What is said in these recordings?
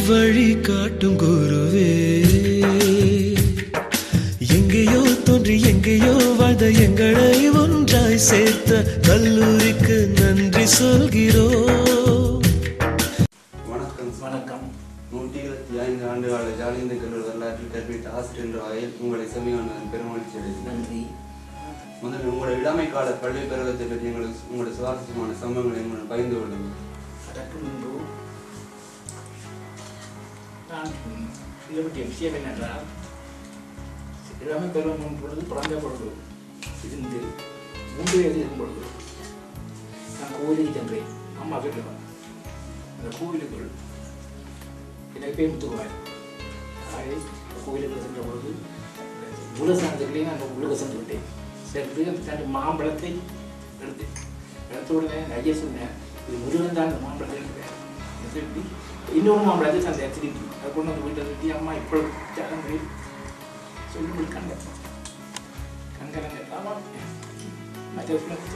வழி காட்டும் குருவே எங்கேயோ தோன்றி எங்கேயோ வாழ்ந்த எங்களை ஒன்றாய் சேர்த்த கல்லூரிக்கு நன்றி சொல்கிறோம் வணக்கம் வணக்கம் நூற்றி இருபத்தி ஐந்து ஆண்டுகால ஜாலிந்த கல்லூரி வரலாற்றில் கற்பித்த ஆசிரியர் என்ற வகையில் உங்களை செம்மையானதன் பெருமகிழ்ச்சி அடைகிறேன் நன்றி முதலில் உங்களோட இளமை கால பள்ளி பருவத்தை பற்றி எங்களுக்கு உங்களோட சுவாரஸ்யமான சம்பவங்களை எங்களுடன் பகிர்ந்து கொள்ளுங்கள் அதற்கு முன்பு நான் இதை பற்றிய விஷயம் என்னென்றால் இளமை பருவம் முன் பொழுது பிறந்த பொழுது இருந்து மூன்று வயது இருக்கும் பொழுது நான் கோவிலுக்கு சென்றேன் அம்மா சொல்லுவேன் அந்த கோவிலுக்குள் எனக்கு பேர் முத்துக்குமார் ஆகவே கோவிலுக்குள் சென்ற பொழுது மூலசானத்துக்குள்ளேயே நான் உள்ளுக சென்று விட்டேன் சென்று அந்த தன் மாம்பழத்தை எடுத்தேன் எடுத்த உடனே ஐயா சொன்னேன் இது முருகன் தான் இந்த மாம்பழத்தை எடுக்கிறேன் திருப்பி இன்னொரு மாம்பழத்தை தந்தேன் திருப்பி அதை கொண்டு வந்து வீட்டை திருப்பி அம்மா இப்பொழுது ஜாதங்களை சொல்லி கொடுக்காங்க கண்கலங்க ஆமாம் மற்ற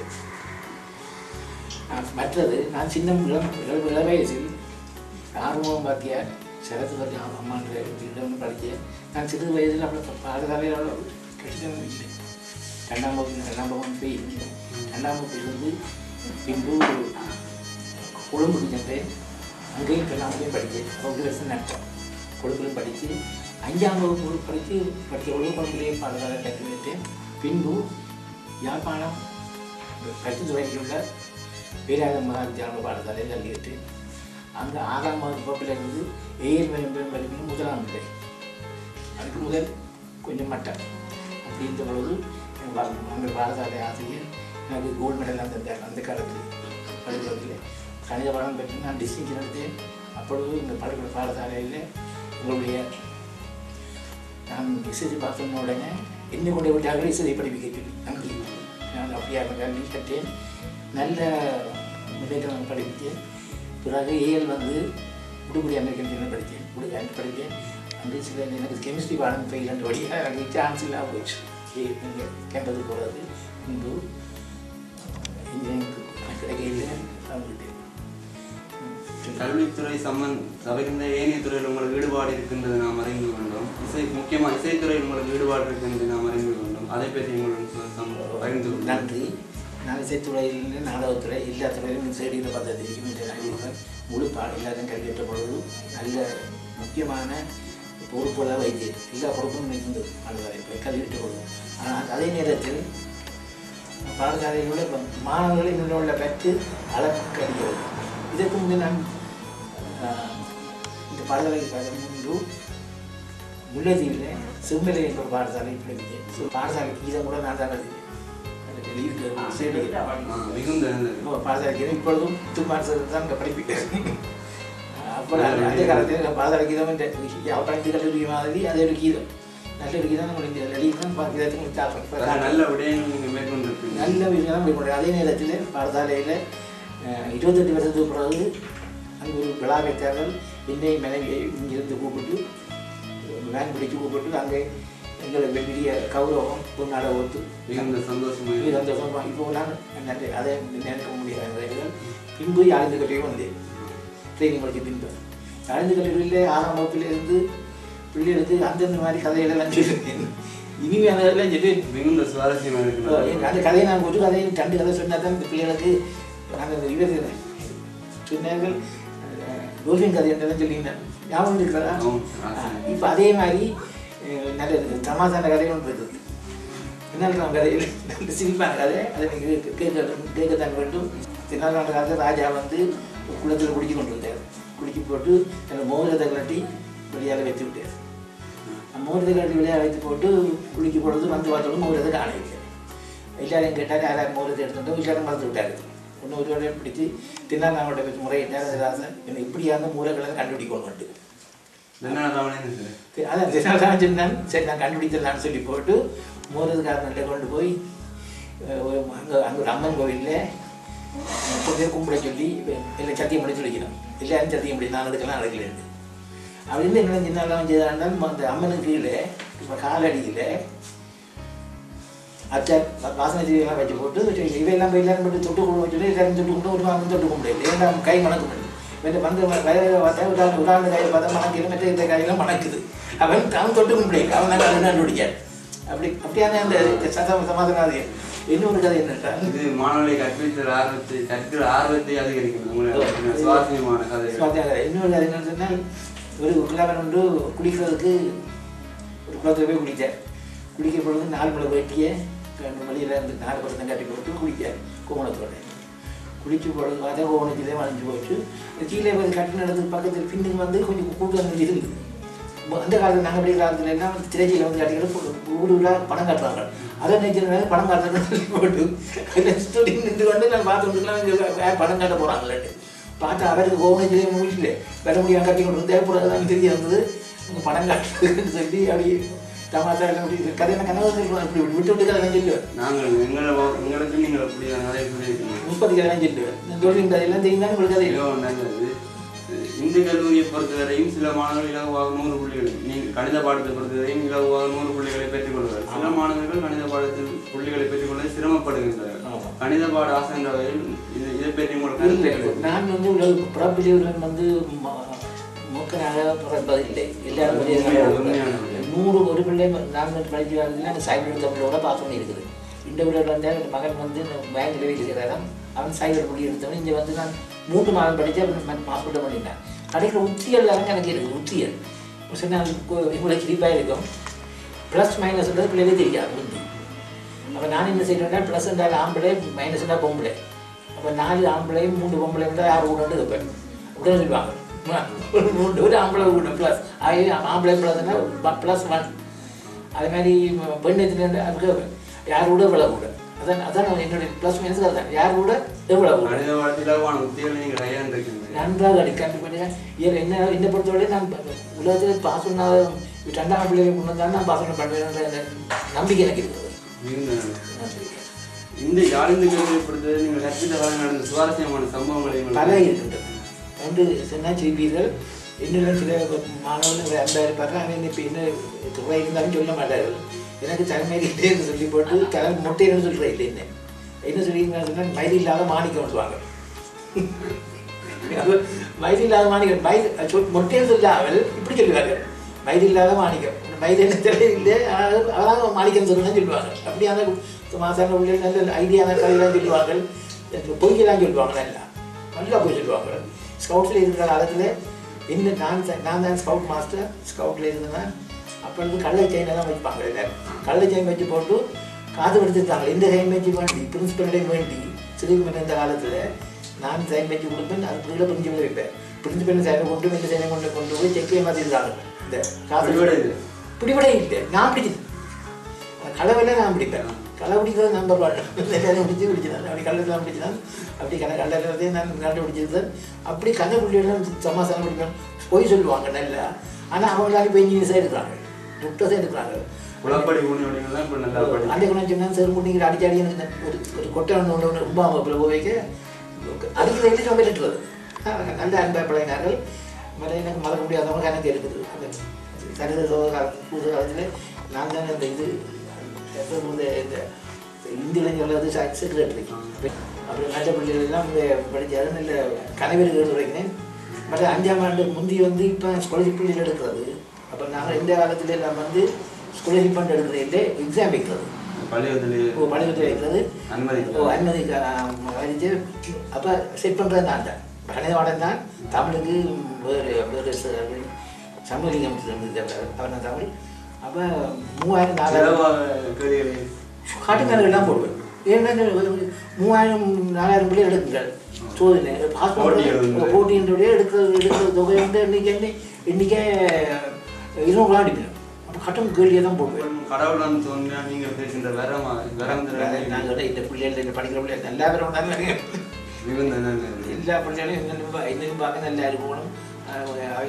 மற்றது நான் சின்ன இளம் இள- இள வயசில் ஆர்வம் பாத்தியா சரத்து பற்றி அம்மான்ற இடம் படித்தேன் நான் சிறு வயதில் அவ்வளோ பாடசாலையில் அவ்வளோ கட்டிடம் இல்லை ரெண்டாம் வகுப்பு ரெண்டாம் வகுப்பு போய் ரெண்டாம் வகுப்பிலிருந்து பின்பு கொழும்புக்கு சென்றேன் அங்கேயும் கண்ணாமலையும் படித்தேன் ஒரு வருஷம் நட்டேன் கொழும்புலையும் படித்து அஞ்சாம் வகுப்பு படித்து படித்த பொழுது கொழும்புலேயே பாடசாலை கற்றுவிட்டேன் பின்பு யாழ்ப்பாணம் கட்டுத்துறையில் உள்ள வீராக மகாவித்யாலய பாடசாலையில் தள்ளிவிட்டு அங்கே ஆறாம் வகுப்பிலிருந்து ஏழு மேம்பெரும் படிப்பின் முதலாம் நிலை அதுக்கு முதல் கொஞ்சம் மட்டம் அப்படி இருந்த பொழுது எங்க பா- அந்த பாடசாலை ஆசிரியர் எனக்கு கோல்டு மெடல் தந்தார் அந்த காலத்தில் பள்ளிக்கூடத்தில் கணித பாடம் பெற்று நான் டிஸ்டிங்ஷன் எடுத்தேன் அப்பொழுது இந்த பள்ளிக்கூட பாடசாலையில் உங்களுடைய நான் இசை பார்த்தோன்ன உடனே என்னை கொண்டு விட்டார்கள் இசை படிப்பிக்க சொல்லி நன்றி நான் அப்படியாக கல்வி கற்றேன் நல்ல முன்னேற்றம் படித்தேன் பிறகு ஏஎல் வந்து உடுகுடி அமெரிக்கன் சென்னை படித்தேன் உடுகு படித்தேன் அந்த சில எனக்கு கெமிஸ்ட்ரி பாடம் ஃபெயில் அந்த வழியாக எனக்கு சான்ஸ் இல்லாமல் போச்சு கேம்பஸுக்கு போகிறது பின்பு இன்ஜினியரிங் கிடைக்கல நான் விட்டேன் கல்வித்துறை சம்பந்த தவிர்ந்த ஏனைய துறையில் உங்களுக்கு ஈடுபாடு இருக்கின்றது நாம் அறிந்து கொண்டோம் இசை முக்கியமாக இசைத்துறையில் உங்களுக்கு ஈடுபாடு இருக்கின்றது நாம் அறிந்து கொண்டோம் அதை பற்றி உங்களுடன் சொ- சம்- பகிர்ந்து கொள்ளுங்கள் நன்றி நான் இசைத்துறையில் நாடகத்துறை எல்லா துறையிலும் சேடியில் பார்த்தா தெரியும் இந்த நாயகர்கள் முழு பா எல்லாரும் கல்வியற்ற பொழுது நல்ல முக்கியமான பொறுப்புகளை வைத்தேன் எல்லா பொறுப்பும் இருந்தது பாடசாலை போய் கல்வியற்ற பொழுது ஆனால் அதே நேரத்தில் பாடசாலையில் உள்ள ப- மாணவர்களை உள்ள பெற்று அளக்கிறது இதற்கு முன்பு நான் ஆஹ், இந்த பாடசாலைக்கு பல முன்பு முல்லைத்தீவில் செம்மலை என்ற ஒரு பாடசாலை படித்தேன் ஸோ பாடசாலை கீதம் கூட நான் தான் எழுதினேன் எனக்கு இருக்கு சரி ஆ, மிகுந்த நல்லது. இப்போ பாடசாலைக்கு இப்பொழுதும் தும்பாடு தான் இங்கே படிப்பிட்டேன் அப்போ நான் அந்த காலத்தில் பாடசாலை கீதம் அவப்படைத்து கல்லூரி மாதிரி அது ஒரு கீதம் நல்ல ஒரு கீதம் நம்ம இந்த எழுதிதான் கீதத்துக்கு அதான் தாக்கம் நல்ல விடயங்கள் நீங்கள் மேற்கொண்டிருப்பீங்க நல்ல விஷயம் மேற்கொண்டு அதே நேரத்தில் பாடசாலையில் இருபத்தெட்டு வருஷத்துக்கு பிறகு அங்கே ஒரு விழா வைத்தார்கள் என்னை மனைவியை இங்கிருந்து கூப்பிட்டு வேன் பிடிச்சு கூப்பிட்டு அங்கே எங்களுக்கு பெரிய கௌரவம் பொன்னாட ஒத்து மிகுந்த சந்தோஷமாக இது சந்தோஷமா இப்போ நான் நன்றி அதை நினைக்க முடியாது பின்பு யாழ்ந்து கல்வியும் வந்தேன் ட்ரைனிங் படிச்சு பின்பு யாழ்ந்து கல்லூரியில் ஆறாம் வகுப்பிலிருந்து பிள்ளைகளுக்கு அந்தந்த மாதிரி கதைகளெல்லாம் சொல்லியிருக்கேன் இனிமையானதெல்லாம் சொல்லி மிகுந்த சுவாரஸ்யமாக இருக்கிறது எங்க அந்த கதையை நான் ஒரு கதையை ரெண்டு கதை சொன்னா தான் இந்த பிள்ளைகளுக்கு நாங்கள் இவர் சொன்னார்கள் டோல்ஃபின் கதை என்றெல்லாம் சொல்லியிருந்தேன் ஞாபகம் இருக்கிறதா ஆமாம், ஆமாம். இப்போ அதே மாதிரி அஹ், நல்ல தமாசான கதை ஒன்று இருக்குது தென்னாலிராம கதையில் நல்ல சிரிப்பான கதை அதை நீங்கள் கேட்க கேட்கத்தான் வேண்டும் தென்னாலிராம காலத்தில் ராஜா வந்து குளத்தில் குடிச்சு கொண்டு வந்தார் குடிச்சு போட்டு அந்த மோதிரத்தை கட்டி வெளியால் வைத்து விட்டார் அந்த மோதிரத்தை கட்டி வெளியாக வைத்து போட்டு குளிக்க பொழுது வந்து பார்த்தோம் மோதிரத்தை காணவில்லை எல்லாரையும் கேட்டார் யாராவது மோதிரத்தை எடுத்துட்டோம் எல்லாரும் மறந்து விட்டார் ஒன்று ஒரு வேலையை பிடிச்சி தென்னாலிராமோட வச்சு முறையிட்டார் அந்த ராசன் என்னை இப்படியான மூலங்களை கண்டுபிடிக்கணும் தென்னாலிராமனே சார் அதான் தினதான் சொன்னான் சரி நான் கண்டுபிடிச்சிடலான்னு சொல்லி போட்டு மூலதுக்காரன்கிட்ட கொண்டு போய் அங்கே அங்கே ஒரு அம்மன் கோவிலில் கொஞ்சம் பேர் கும்பிட சொல்லி எல்லாம் சத்தியம் பண்ணி சொல்லிக்கணும் எல்லாரும் சத்தியம் பண்ணி நான் அதுக்கெல்லாம் அடக்கலேன்னு அப்படின்னு என்ன சின்னலாம் செய்தாண்டால் அந்த அம்மனுக்கு கீழே இப்போ காலடியில் அச்சார் வாசனை ஜீவியெல்லாம் வச்சு போட்டு வச்சு இவையெல்லாம் போய் எல்லாரும் போட்டு தொட்டு கும்பிட வச்சுட்டு எல்லாரும் தொட்டு கும்பிட்டு ஒரு வாரம் தொட்டு கும்பிடு ஏன்னா கை மணக்கு பண்ணி மற்ற வந்து வயதை பார்த்தா உதாரண உதாரண கையை பார்த்தா மணக்கிது மற்ற இந்த கையெல்லாம் மணக்குது அவன் அவன் தொட்டு முடியல அவன் தான் அதை கண்டுபிடிக்கான் அப்படி அப்படியான அந்த சதம் சமாதானம் இன்னொரு கதை என்னென்றால் இது மாணவர்களை கற்பித்தல் ஆர்வத்தை கற்கிற ஆர்வத்தை அதிகரிக்கிறது உங்களுக்கு சுவாரஸ்யமான கதை சுவாத்தியாக இன்னொரு கதை என்னன்னு சொன்னால் ஒரு கிழவன் ஒன்று குடிக்கிறதுக்கு ஒரு குளத்துல போய் குடித்தார் குடிக்கிற பொழுது நாலு முளை வெட்டிய வழியில் இருந்து நாலு படத்தை கட்டி போட்டு குடித்தார் கோவணத்தோட குடிச்சு பொழுது பார்த்தா கோவணத்திலே வளைஞ்சு போச்சு கீழே வந்து கட்டி நடந்து பக்கத்தில் பின்னுக்கு வந்து கொஞ்சம் கூட்டம் இருந்தது இப்போ அந்த காலத்தில் நாங்கள் படிக்கிற காலத்துல எல்லாம் திரைச்சியில் வந்து காட்டிக்கிட்டு ஊடு ஊடாக பணம் காட்டுறாங்க அதை நினைச்சிருந்தாங்க பணம் காட்டுறதுன்னு சொல்லி போட்டு அதில் ஸ்டூடிங் நின்று கொண்டு நான் பார்த்து வந்துக்கலாம் பணம் காட்ட போகிறாங்களேட்டு பார்த்தா அவருக்கு கோவணத்திலே முடியல வர முடியாம கட்டி கொண்டு வந்து தேவைப்படாதான் தெரிய வந்தது உங்க பணம் காட்டுறதுன்னு சொல்லி அப்படி தமாசா எல்லாம் அப்படி கதை என்ன கனவு இப்படி விட்டு விட்டு கதை சொல்லுவேன் நாங்கள் எங்களை எங்களுக்கு நீங்கள் அப்படி நிறைய சொல்லியிருக்கீங்க முப்பது கதை சொல்லுவேன் இந்த தொழில் கதையெல்லாம் தெரியும் உங்களுக்கு கதை மிகவும் நல்லது இந்து கல்லூரியை பொறுத்தவரையும் சில மாணவர்கள் இலகுவாக நூறு புள்ளிகள் நீங்கள் கணித பாடத்தை பொறுத்தவரையும் இலகுவாக நூறு புள்ளிகளை பெற்றுக்கொள்வார் சில மாணவர்கள் கணித பாடத்தில் புள்ளிகளை பெற்றுக்கொள்ள சிரமப்படுகின்றனர் ஆமா. கணித பாட ஆசிரியர் வகையில் இது இதை பற்றி உங்களுக்கு இல்லை கருத்து நான் வந்து உலக பிறப்பிலிருந்து வந்து ம- மூக்கனாக பிறப்பதில்லை எல்லாரும் உண்மையான- பெரிய உண்மையான விடயம். நூறு ஒரு பிள்ளை நான் படிச்சு வரதுல சைபர் தமிழோட பாஸ் பண்ணி இருக்குது இந்த விட வந்து என் மகன் வந்து பேங்க்ல வேலை செய்கிறாராம் அவன் சைபர் பள்ளி எடுத்தவன் இங்கே வந்து நான் மூன்று மாதம் படித்து அவன் மாஸ்பிட்ட பண்ணிட்டேன் கிடைக்கிற உத்திகள் எல்லாம் எனக்கு இருக்குது உத்திகள் சொன்னால் இவ்வளோ சிரிப்பாக இருக்கும் ப்ளஸ் மைனஸ்ன்றது பிள்ளைகளே தெரியாது முந்தி அப்போ நான் என்ன செய்யணும்னா ப்ளஸ் இருந்தால் ஆம்பளை மைனஸ் இருந்தால் பொம்பளை அப்போ நாலு ஆம்பளையும் மூணு பொம்பளை இருந்தால் யார் வீடு வைப்பேன் அப்படின்னு சொல்லுவாங்க ஒரு மூணு ஒரு ஆம்பளை வீடு ப்ளஸ் ஆகவே ஆம்பளை ப்ளஸ்னா ப்ளஸ் ஒன் அதே மாதிரி பெண் எத்தனை அதுக்கு யார் கூட எவ்வளோ கூட அதான் அதான் என்னுடைய ப்ளஸ் மைனஸ் அதுதான் யார் கூட எவ்வளோ கூட கணித பாடத்தில் இலகுவான உத்திகளை நீங்கள் கையாண்டிருக்கீங்க நன்றாக அடி கண்டுபிடிச்சேன் ஏன் என்ன என்னை பொறுத்தவரை நான் உலகத்தில் பாஸ் பண்ணாத ரெண்டாம் பிள்ளைகளை கொண்டு வந்தாலும் நான் பாஸ் பண்ண பண்ணுவேன்ற நம்பிக்கை எனக்கு இருக்குது மிகுந்த நன்றி. நன்றி இந்த யாழிந்து கல்வியை பொறுத்தவரை நீங்கள் கற்பித்த காலம் நடந்த சுவாரஸ்யமான சம்பவங்களை பல உங்களுக்கு இருக்கின்றது ஒன்று சொன்னால் செய்வீர்கள் இன்னும் சில மாணவர்கள் அன்பா இருப்பார்கள் அவன் இப்போ என்ன துறை இருந்தாலும் சொல்ல மாட்டார்கள் எனக்கு தலைமையிலே சொல்லி போட்டு தலை மொட்டைன்னு சொல்கிறேன் இல்லை என்ன என்ன சொல்லியிருந்தாங்க சொன்னால் மயில் இல்லாத மாணிக்கம் சொல்லுவாங்க அது மயில் இல்லாத மாணிக்கம் மயில் சொல் மொட்டைன்னு சொல்லாமல் இப்படி சொல்லுவாங்க மயில் இல்லாத மாணிக்கம் மயில் என்ன தெரியல அதாவது மாணிக்கம் சொல்லணும்னு சொல்லுவாங்க அப்படியான மாசான உள்ள நல்ல ஐடியான கதையெல்லாம் சொல்லுவாங்க பொய்யெல்லாம் சொல்லுவாங்க நல்லா நல்லா போய் சொல்லுவாங்க ஸ்கவுட்ஸில் இருக்கிற காலத்தில் என்ன நான் தான் நான் தான் ஸ்கவுட் மாஸ்டர் ஸ்கவுட்டில் இருந்தேன் அப்போ இருந்து கள்ள செயினை தான் வைப்பாங்க எல்லாரும் கள்ள செயின் வச்சு போட்டு காது எடுத்துட்டாங்க இந்த சைன் வச்சு வேண்டி பிரின்சிபல்லையும் வேண்டி சிறுகுமன் இந்த காலத்தில் நான் சைன் வச்சு கொடுப்பேன் அது கீழே பிரின்சிபல் வைப்பேன் பிரின்சிபல் சைனை கொண்டு இந்த சைனை கொண்டு கொண்டு போய் செக்கே மாற்றிருக்காங்க இந்த காது பிடிபட இல்லை. பிடிபட இல்லை நான் பிடிச்சது களவெல்லாம் நான் பிடிப்பேன் களை பிடிக்கிறது நம்பர் ஒன் பிடிச்சி பிடிச்சிதான் அப்படி கல்லெல்லாம் பிடிச்சிதான் அப்படி கண கல்லறதே நான் கண்டுபிடிச்சது அப்படி கண்ணை பிள்ளைகளும் சமாசானம் பிடிப்பேன் பொய் சொல்லுவாங்க நல்லா ஆனால் அவங்களால இப்போ இன்ஜினியர்ஸாக இருக்கிறாங்க டாக்டர்ஸாக இருக்கிறாங்க குளப்படி ஊனியோடிகள்லாம் இப்போ நல்லா படி அந்த குணம் சொன்னால் சார் முட்டிங்கிற அடிச்சு அடி எனக்கு ஒரு ஒரு கொட்டை ஒன்று ஒன்று ஒன்று ரொம்ப அவங்க போய்க்க அடிக்கிற எழுதி ரொம்ப இருக்கிறது நல்ல அன்பை பழையினார்கள் மற்ற எனக்கு மறக்க முடியாதவங்க எனக்கு இருக்குது அந்த சரித சோத காலம் புது காலத்தில் நான் தான் இந்த இது எப்போ இந்த இந்த இந்திய இளைஞர்கள் வந்து செக்ரட்டரி அப்புறம் நல்ல பிள்ளைகள் எல்லாம் படித்தாரு நல்ல கணவருக்கு எடுத்துரைக்கினேன் மற்ற அஞ்சாம் ஆண்டு முந்தி வந்து இப்போ ஸ்காலர்ஷிப் பிள்ளைகள் எடுக்கிறது அப்போ நாங்கள் இந்த காலத்துல எல்லாம் வந்து ஸ்காலர்ஷிப் ஃபண்ட் எடுக்கிறது இல்லை எக்ஸாம் வைக்கிறது பள்ளிக்கூடத்திலேயே ஓ பள்ளிக்கூடத்தில் வைக்கிறது அனுமதிக்கலாம். ஓ அனுமதி வரைச்சு அப்போ செட் பண்ணுறது நான் தான் கணித பாடம் தான் தமிழுக்கு வேறு வேறு ச- சமூகலிங்கம் அவர் நான் தமிழ் அப்போ மூவாயிரம் நாலாயிரம் சிறப்பாக கேள்விகளை காட்டுக்காரர்கள் போடுவேன் ஏன்னா மூவாயிரம் நாலாயிரம் பிள்ளை எடுக்குங்கள் சோதனை பாஸ் போட்டி எழுதுங்க. போட்டியினுடைய எடுக்கிறது எடுக்கிற தொகை வந்து இன்னைக்கு என்ன இன்னைக்கே இருநூறு ரூபா அடிக்கணும் அப்போ கட்டம் கேள்வியை தான் போடுவேன் கடவுளான்னு தோன்றியா நீங்க பேசுகின்ற வரமா வரம் நாங்கள் இந்த பிள்ளைகள் இந்த படிக்கிற பிள்ளைகள் நல்லா பேரும் தானே மிகுந்த நன்றி. எல்லா பிள்ளைகளும் என்னென்னு என்னென்னு பார்க்க நல்லா இருக்கணும் அவை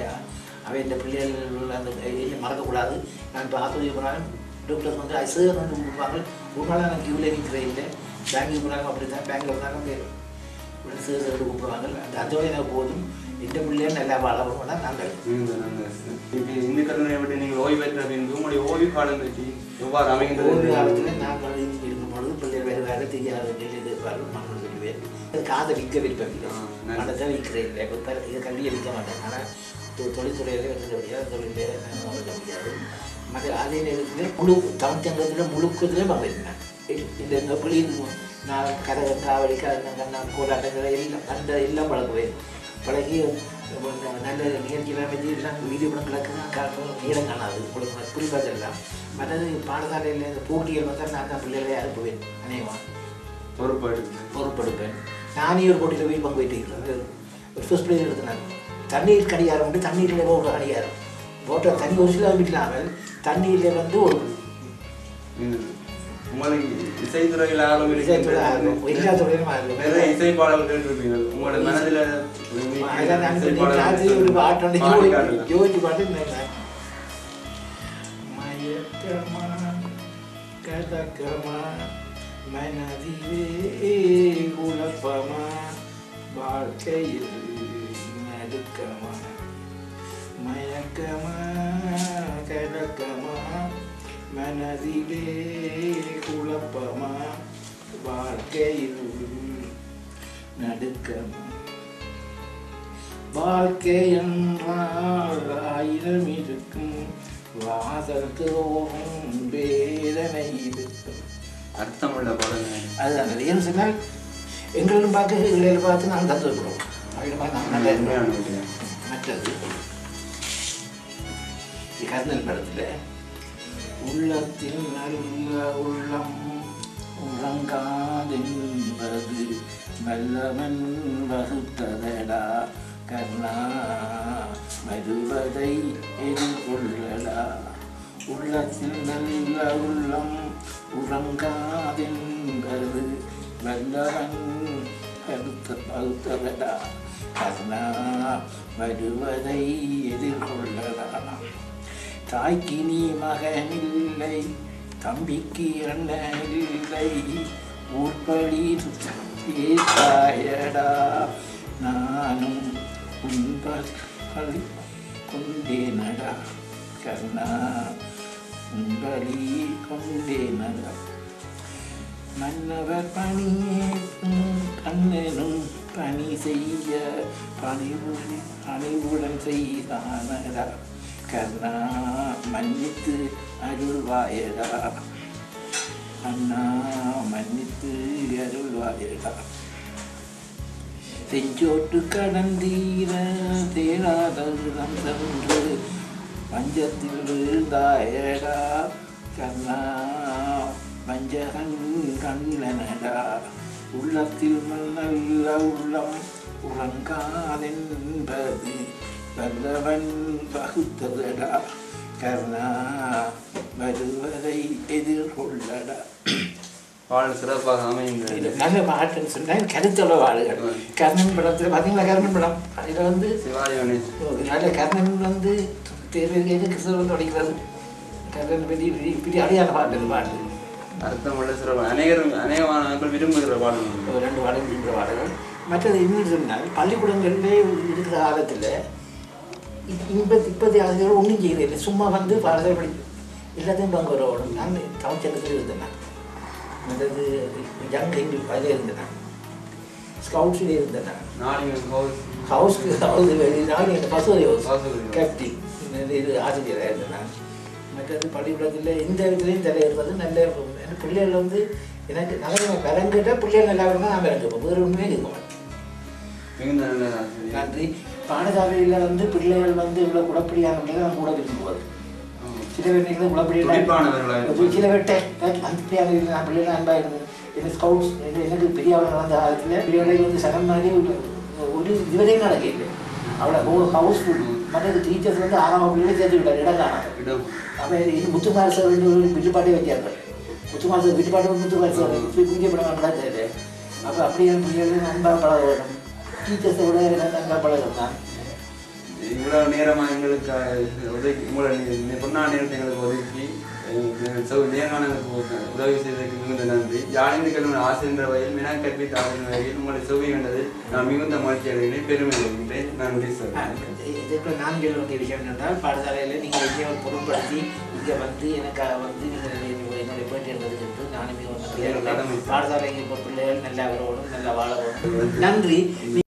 அவை இந்த பிள்ளைகள் அந்த இதை மறக்கக்கூடாது நான் இப்போ ஆசிரியர் போனாலும் டாக்டர்ஸ் வந்து ஐசர் வந்து கொடுப்பாங்க ஒரு நாள் நான் கியூவில் நிற்கிறேன் இல்லை பேங்க்கு போனாலும் அப்படி தான் பேங்க்கில் இருந்தாலும் பேர் சேர் கூப்பிடுவாங்க அந்த அந்த வழி எனக்கு போதும் இந்த பிள்ளைகள் நல்லா வளரணும்னா நல்லது மிகுந்த நன்றி. இப்ப இந்த கருணையை விட்டு நீங்கள் ஓய்வு பெற்ற பின்பு உங்களுடைய ஓய்வு காலம் பற்றி எவ்வாறு ஒரு அமைகின்றது காலத்தில் நான் வந்து இருக்கும் பொழுது பிள்ளைகள் வேறு வேறு தெரியாது சொல்லி எதிர்பார்ப்பு மகன் சொல்லி விரும்புவேன் அது காதை விற்க விருப்பம் இல்லை ஆ, நல்லது. பணத்தை விற்கிறேன் இல்லை இப்போ தர- இது கல்வியை விற்க மாட்டேன் ஆனால் தொ- தொழில்துறையிலே வந்து முடியாது தொழிலே வாங்க முடியாது மற்ற அதே நேரத்தில் முழு தமிழ்ச்சங்கத்தில் முழுக்கத்திலே பங்கேற்றேன் இந்த இந்த புள்ளி நான் கதை காவடி கண்ணா கோலாட்டங்கள் எல்லாம் அந்த எல்லாம் பழகுவேன் பழகி நல்ல நிகழ்ச்சியெல்லாம் வச்சு எல்லாம் வீடியோ படம் கிடக்குதான் காட்டும் நீளம் காணாது உங்களுக்கு புரிப்பதெல்லாம் மற்றது பாடசாலையில் இந்த போட்டிகள் வந்தால் நான் தான் பிள்ளைகளை அனுப்புவேன் அநேகமாக பொறுப்பெடுத்து பொறுப்பெடுப்பேன் நானே ஒரு போட்டியில் போய் பங்கு பெற்றிருக்கிறேன் ஒரு ஃபர்ஸ்ட் பிளேஸ் எடுத்தேன் தண்ணீர் கடிகாரம் உண்டு தண்ணீரில் ஒரு கடிகாரம் போட்ட தண்ணி ஒரு சில இல்லாமல் தண்ணீரில் வந்து ஒரு நீங்கள் உங்களுக்கு இசைத்துறையில் ஆர்வம் இசைத்துறை ஆர்வம், எல்லா துறையிலும் ஆர்வம். நிறைய இசை பாடல்கள் கேட்டிருப்பீங்க உங்களோட மனதில் அதான் நான் இசை சொன்னேன், ராத்திரி ஒரு பாட்டு ஒன்று பாடி யோகி- காட்டுங்க. யோகி பாட்டு நினைச்சேன். மயக்கமா, கதக்கமா, மனதிலே குழப்பமா, வாழ்க்கையில் நடுக்கமா மயக்கமா கலக்கமா மனதிலே குழப்பமா வாழ்க்கையில் நடுக்கமா வாழ்க்கை என்றால் ஆயிரம் இருக்கும் வாசல் தோறும் வேதனை இருக்கும் அர்த்தமுள்ள பாடல்கள் அதுதான் அது ஏன்னு சொன்னால் எங்களிடம் பார்க்க எங்களை பார்த்து நாங்கள் தத்துவப்படுவோம் அவரிடம் பார்த்து நாங்கள் நல்லா உண்மையான இருக்கிறோம் விஷயம். மற்றது கர்ணன் படத்தில் உள்ளத்தில் நல்ல உள்ளம் உறங்காதென்பது வல்லவன் வகுத்ததடா கர்ணா வருவதை எதிர்கொள்ளடா உள்ளத்தில் நல்ல உள்ளம் உறங்காதென்பது வல்லவன் கருத்த பகுத்ததடா கர்ணா வருவதை எதிர்கொள்ளடா தாய்க்கு நீ மகனில்லை தம்பிக்கு அண்ணனில்லை ஊர்படி தாயடா நானும் உன்பல் கொண்டேனடா கர்ணா உன்பலி கொண்டேனடா மன்னவர் பணியேற்கும் கண்ணனும் பணி செய்ய பணிவுடன் பணிவுடன் செய்தானடா கர்ணா மன்னித்து அருள்வாயடா அண்ணா மன்னித்து அருள்வாயடா செஞ்சோட்டு கடந்தீர தேடாதம் சென்று பஞ்சத்தில் விழுந்தாயடா கண்ணா வஞ்சகன் கண்ணனடா உள்ளத்தில் நல்ல உள்ளம் உறங்காதென்பது வல்லவன் பகுத்ததடா கர்ணா வருவதை எதிர்கொள்ளடா பாடல் சிறப்பாக இது அமைந்தது நல்ல பாட்டுன்னு சொன்னால் கருத்துள்ள பாடுகள் கர்ணன் படத்தில் பார்த்தீங்களா கர்ணன் படம் அதில் வந்து சிவாஜி கணேஷ் நல்ல கர்ணன் வந்து தேர்தலுக்கு கிறிஸ்தவன் தொடங்கிறது கர்ணன் பெரிய பெரிய- பெரிய அடையாள பாட்டு இந்த பாட்டு அர்த்தமுள்ள சிறப்பு அநேகர் அநேகமான மக்கள் விரும்புகிற பாடல்கள் ஒரு ரெண்டு பாடல் மூன்று பாடல்கள் மற்றது இன்னொன்று சொன்னால் பள்ளிக்கூடங்களிலே இருக்கிற காலத்தில் இப்பத்தி இப்பத்தி ஆசிரியர்கள் ஒன்றும் செய்யறதில்லை சும்மா வந்து பாடல்கள் படி எல்லாத்தையும் பங்கு வரணும் நான் தமிழ் சங்கத்தில் இருந்தேன் மற்றது யங் இங்கிலீஷ் அதில் இருந்தேன் ஸ்கவுட்ஸில் இருந்தேன் நாளின் ஹவுஸ் ஹவுஸ்க்கு ஹவுஸ் நான் எங்கள் பசுவதி ஹவுஸ் பசுவதி house. கேப்டிங் இது ஆசிரியராக இருந்தேன் நான் மற்றது பள்ளிக்கூடத்தில் எந்த இடத்துலையும் தலையிடுறது நல்ல எனக்கு பிள்ளைகள் வந்து எனக்கு நல்ல விளங்கிட்ட பிள்ளைகள் நல்லா இருந்தால் நான் விளங்குப்பேன் வேறு ஒன்றுமே இருக்க மாட்டேன் மிகுந்த நல்ல ஆசிரியர் நன்றி பாடசாலையில் வந்து பிள்ளைகள் வந்து இவ்வளோ குழப்படியான பிள்ளைகள் நான் கூட விரும்புவது ஆமா. சில பேர் நீங்கள் துடிப்பானவர்களா குழப்படி இருப்பாங்க. சில பேர்ட்ட அந்த பிள்ளையாக இருந்து நான் பிள்ளைகள் அன்பாக இருந்தது எனக்கு ஸ்கவுட்ஸ் எனக்கு பெரியவங்க நடந்த காலத்தில் பிள்ளைகளை வந்து சனம் மாதிரி ஒரு- ஒரு இதுவரையும் நடக்கல அவ்வளோ ஹவுஸ்ஃபுல் மற்ற டீச்சர்ஸ் வந்து ஆறாம் பிள்ளைகளை சேர்த்து விட்டார் இடம் காணாது இடம் அப்போ இது முத்துமார் சார் வந்து ஒரு விட்டுப்பாட்டே வைக்காரு முத்துமார் சார் விட்டுப்பாட்டு முத்துமார் சார் பூஜை படம் நடந்தாரு அப்போ அப்படியே பிள்ளைகள் அன்பாக பழக வேணும் டீச்சர்ஸை விட எனக்கு அன்பாக பழகம் தான் இவ்வளவு நேரமா எங்களுக்கு அஹ், உதவி உங்களை நி- நி- பொன்னான நேரத்தை எங்களுக்கு ஒதுக்கி நேர்காணலுக்கு உதவி செய்ததற்கு மிகுந்த நன்றி யாழிந்து கல்வி ஆசிரியர் வகையில் மினா கல்வி தாழ்ந்த வகையில் உங்களை செவி கண்டது நான் மிகுந்த மகிழ்ச்சி அடைகிறேன் பெருமை அடைகின்றேன் நன்றி சார் இதுக்கு நான் சொல்ல வேண்டிய விஷயம் என்றால் பாடசாலையில் நீங்கள் எங்கேயோ பொருட்படுத்தி இங்கே வந்து எனக்கு வந்து நீங்கள் என்னுடைய பேட்டி எடுத்ததுக்கு நானுமே வந்து எங்கள் கடமை. பாடசாலைக்கு இப்போ பிள்ளைகள் நல்லா வரணும் நல்லா வாழ வேணும் நன்றி